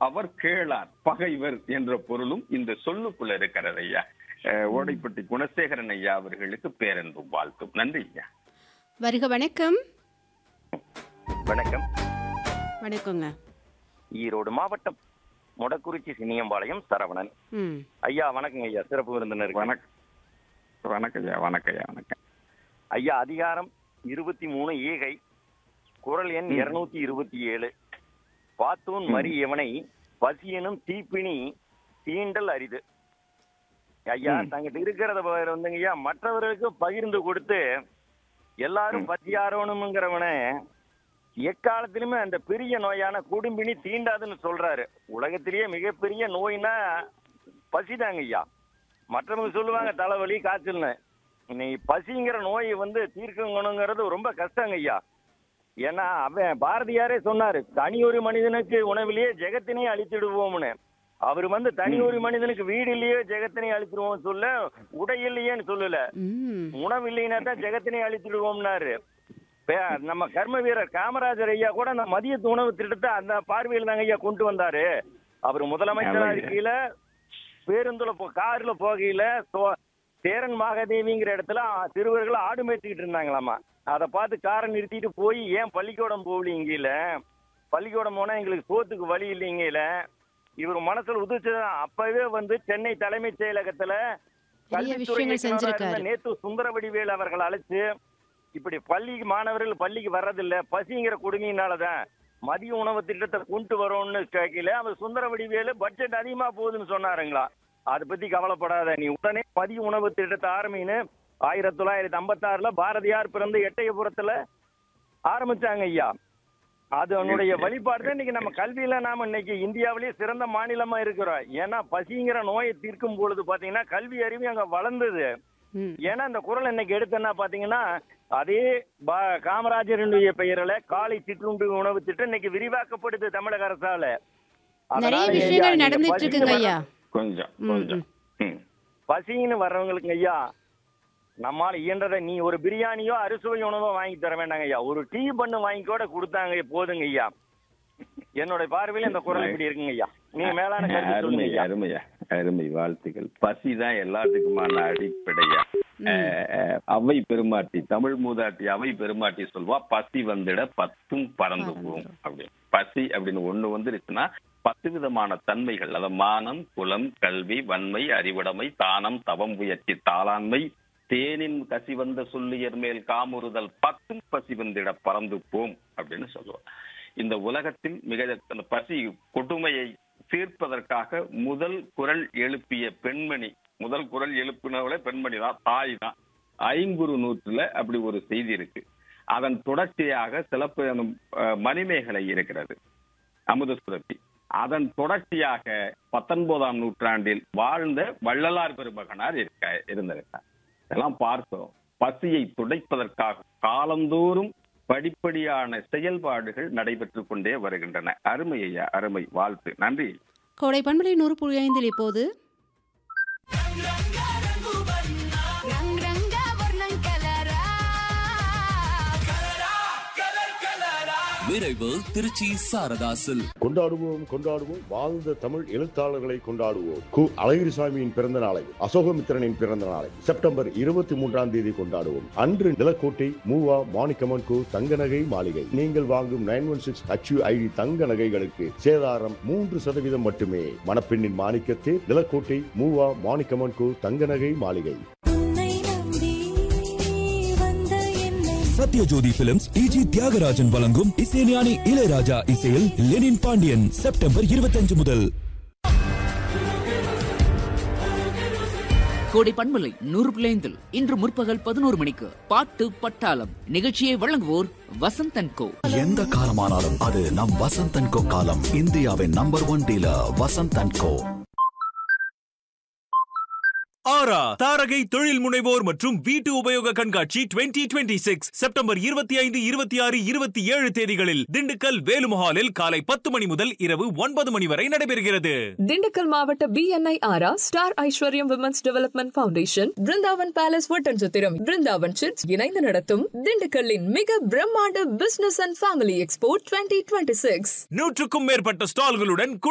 அவர் கேளார் பகைவர் என்ற பொருளும் இந்த சொல்லுக்குள்ள இருக்கிறது ஐயா அஹ், ஓடைப்பட்டி குணசேகரன் ஐயா அவர்களுக்கு பேரன்பும் வாழ்த்தும் நன்றி ஐயா வருக வணக்கம் வணக்கம் வணக்கங்க ஈரோடு மாவட்டம் மொடக்குறிச்சி சினியம்பாளையம் சரவணன் ம் ஐயா வணக்கங்க ஐயா சிறப்பு விருந்தினர் வணக்கம் வணக்கம் ஐயா வணக்கம் ஐயா வணக்கம் ஐயா அதிகாரம் இருபத்தி மூணு ஈகை குரல் எண் ம். இருநூத்தி இருபத்தி ஏழு பாத்தூன் மரி எவனை பசியனும் தீப்பினி தீண்டல் அரிது ஐயா ம். தங்கிட்ட இருக்கிறத ப- வந்துங்க ஐயா மற்றவர்களுக்கு பகிர்ந்து கொடுத்து எல்லாரும் ம். பசியாரணுங்கிறவன எக்காலத்திலுமே அந்த பெரிய நோயான குடும்பினி தீண்டாதுன்னு சொல்றாரு உலகத்திலேயே மிகப்பெரிய நோய்னா பசிதாங்க ஐயா மற்றவங்க சொல்லுவாங்க தலைவலி காய்ச்சல்னு நீ பசிங்கிற நோய் வந்து தீர்க்கணுங்கிறது ரொம்ப கஷ்டங்க ஐயா ஏன்னா அவன் பாரதியாரே சொன்னாரு தனி ஒரு மனிதனுக்கு உணவிலேயே ஜெகத்தினை அழித்திடுவோம்னு அவர் வந்து தனி ஒரு மனிதனுக்கு வீடு இல்லையே ஜெகத்தினை அழித்திடுவோம் சொல்ல உடை இல்லையேன்னு சொல்லல ம் உணவு இல்லைன்னா தான் ஜெகத்தினை அழித்திடுவோம்னாரு பே- நம்ம கர்ம வீரர் காமராஜர் ஐயா கூட அந்த மதியத்து உணவு திட்டத்தை அந்த பார்வையில் தாங்க ஐயா கொண்டு வந்தாரு அவர் முதலமைச்சரா ஆமாங்க. இருக்கையில பேருந்துல போ கார்ல போகையில சோ- சேரன் மாகாதேவிங்கிற இடத்துல ஆ- சிறுவர்கள் ஆடு மேய்ச்சிக்கிட்டு இருந்தாங்களாமா அதை பார்த்து காரை நிறுத்திட்டு போய் ஏன் பள்ளிக்கூடம் போகலீங்கல பள்ளிக்கூடம் போனா எங்களுக்கு சோத்துக்கு வழி இல்லைங்கல இவர் மனசுல உதிச்சதான் அப்பவே வந்து சென்னை தலைமைச் செயலகத்துல நிறைய கல்வித்துறை விஷயங்கள் இயக்குனரா செஞ்சிருக்காரு. இருந்த நேத்து சுந்தரவடிவேல் அவர்கள் அழைச்சு இப்படி பள்ளி மாணவர்கள் பள்ளிக்கு வர்றதில்ல பசிங்கிற கொடுமையினாலதான் மதிய உணவு திட்டத்தை கொண்டு வரோம்னு கேட்கல அவர் சுந்தரவடிவேலு பட்ஜெட் அதிகமா போகுதுன்னு சொன்னாருங்களா அதை பத்தி கவலைப்படாத நீ உடனே மதிய உணவு திட்டத்தை ஆரம்பின்னு ஆயிரத்தி தொள்ளாயிரத்தி ஐம்பத்தாறுல பாரதியார் பிறந்த எட்டயபுரத்துல ஆரம்பிச்சாங்க ஐயா அது அவனுடைய வழிபாடு தான் இன்னைக்கு நம்ம கல்வியில நாம இன்னைக்கு இந்தியாவிலேயே சிறந்த மாநிலமா இருக்கிறோம் ஏன்னா பசிங்கிற நோயை தீர்க்கும் பொழுது பாத்தீங்கன்னா கல்வி அறிவு அங்க வளர்ந்தது ம் ஏன்னா இந்த குரல் இன்னைக்கு எடுத்தேன்னா பாத்தீங்கன்னா அதே பா- காமராஜருடைய பெயரில் காலை சிற்றுண்டி உணவு திட்டம் இன்னைக்கு விரிவாக்கப்படுது தமிழக அரசால நிறைய அதனால ஐயா, விஷயங்கள் நீங்க நடந்துட்டு பசின்னு இருக்குங்க ஐயா கொஞ்சம் ம், கொஞ்சம் ம். பசின்னு வர்றவங்களுக்கு ஐயா நம்மால இயன்றதை நீ ஒரு பிரியாணியோ அறுசுவை உணவோ வாங்கி தர வேண்டாங்க ஐயா ஒரு டீ பண்ணு வாங்கி கூட கொடுத்தாங்க போதுங்க ஐயா என்னோட பார்வையில இந்த குரல் இப்படி இருக்குங்க ஐயா நீ மேலான கருத்து அருமை சொல்லுங்க ஐயா அருமையா அருமை வாழ்த்துக்கள் பசிதான் எல்லாத்துக்குமான அடிப்படையா அஹ், அஹ், அவை பெருமாட்டி தமிழ் மூதாட்டி அவை பெருமாட்டி சொல்வா பசி வந்துட பத்தும் பறந்து போகும் அப்படி பசி அப்படின்னு ஒண்ணு வந்துருச்சுன்னா பத்து விதமான தன்மைகள் அத மானம் குலம் கல்வி வன்மை அறிவுடைமை தானம் தவம் முயற்சி தாளாண்மை தேனின் கசி வந்த சொல்லியர் மேல் காமுறுதல் பத்தும் பசி வந்திட பறந்து போம் அப்படின்னு சொல்லுவார் இந்த உலகத்தில் மிக அந்த பசி கொடுமையை தீர்ப்பதற்காக முதல் குரல் எழுப்பிய பெண்மணி முதல் குரல் எழுப்பினவளே பெண்மணி தான் தாய் தான் ஐங்குறு நூற்றுல அப்படி ஒரு செய்தி இருக்கு அதன் தொடர்ச்சியாக சிலப்பு அஹ், மணிமேகலை இருக்கிறது அமுத சுரப்பி அதன் தொடர்ச்சியாக பத்தொன்பதாம் நூற்றாண்டில் வாழ்ந்த வள்ளலார் பெருமகனார் இருக்க இருந்திருக்கார் இதெல்லாம் பார்த்தோம் பசியை துடைப்பதற்காக காலந்தோறும் படிப்படியான செயல்பாடுகள் நடைபெற்றுக் கொண்டே வருகின்றன அருமை ஐயா அருமை வாழ்த்து நன்றி கோடை பண்பலை நூறு புள்ளி ஐந்தில் இப்போது రంగ్ రంగ వర్ణం కలరా விரைவு திருச்சி சாரதாசில் கொண்டாடுவோம் கொண்டாடுவோம் வாழ்ந்த தமிழ் எழுத்தாளர்களை கொண்டாடுவோம் கு அழகிரிசாமியின் பிறந்த நாளை அசோகமித்திரனின் பிறந்த நாளை செப்டம்பர் இருபத்தி மூன்றாம் தேதி கொண்டாடுவோம் அன்று நிலக்கோட்டை மூவா மாணிக்கமன் கு தங்க நகை மாளிகை நீங்கள் வாங்கும் நைன் ஒன் சிக்ஸ் ஐடி தங்க நகைகளுக்கு சேதாரம் மூன்று சதவீதம் மட்டுமே மணப்பெண்ணின் மாணிக்கத்தே நிலக்கோட்டை மூவா மாணிக்கமன் கு தங்க நகை மாளிகை உன்னை நம்பி வந்த என்னை சத்யஜோதி பிலிம்ஸ் டிஜி தியாகராஜன் வழங்கும் இசைஞானி இளையராஜா இசையில் லெனின் பாண்டியன் செப்டம்பர் இருபத்தஞ்சு முதல் கோடை பண்பலை நூறு பிள்ளைந்தில் இன்று முற்பகல் பதினோரு மணிக்கு பாட்டு பட்டாளம் நிகழ்ச்சியை வழங்குவோர் வசந்தன் கோ எந்த காலமானாலும் அது நம் வசந்தன் கோ காலம் இந்தியாவின் number one dealer Vasanthan co Aura தாரகை தொழில் முனைவோர் மற்றும் வீட்டு உபயோக கண்காட்சி 2026 சிக்ஸ் செப்டம்பர் இருபத்தி ஐந்து இருபத்தி ஆறு இருபத்தி ஏழு தேதிகளில் திண்டுக்கல் வேலுமஹாலில் காலை பத்து மணி முதல் இரவு ஒன்பது மணி வரை நடைபெறுகிறது திண்டுக்கல் மாவட்ட BNI Aura star Aishwaryam women's development foundation Brindavan palace Oddanchatram Brindavan chits இணைந்து நடத்தும் திண்டுக்கல்லின் மிக பிரம்மாண்ட business and family expo twenty twenty six நூற்றுக்கும் மேற்பட்ட ஸ்டால்களுடன்